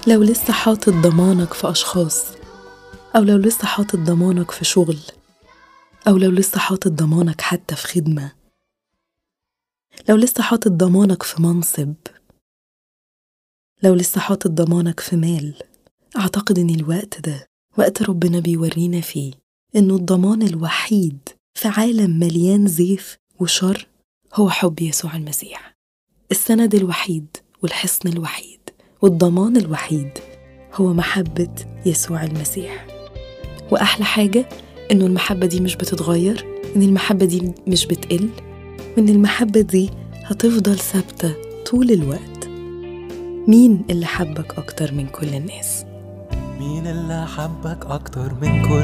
لو لسه حاطط ضمانك في أشخاص أو لو لسه حاطط ضمانك في شغل أو لو لسه حاطط ضمانك حتى في خدمة لو لسه حاطط ضمانك في منصب لو لسه حاطط ضمانك في مال أعتقد إن الوقت ده وقت ربنا بيورينا فيه إنه الضمان الوحيد في عالم مليان زيف وشر هو حب يسوع المسيح السند الوحيد والحصن الوحيد والضمان الوحيد هو محبة يسوع المسيح وأحلى حاجة إنه المحبة دي مش بتتغير إن المحبة دي مش بتقل وإن المحبة دي هتفضل ثابتة طول الوقت مين اللي حبك أكتر من كل الناس؟ مين اللي حبك أكتر من كل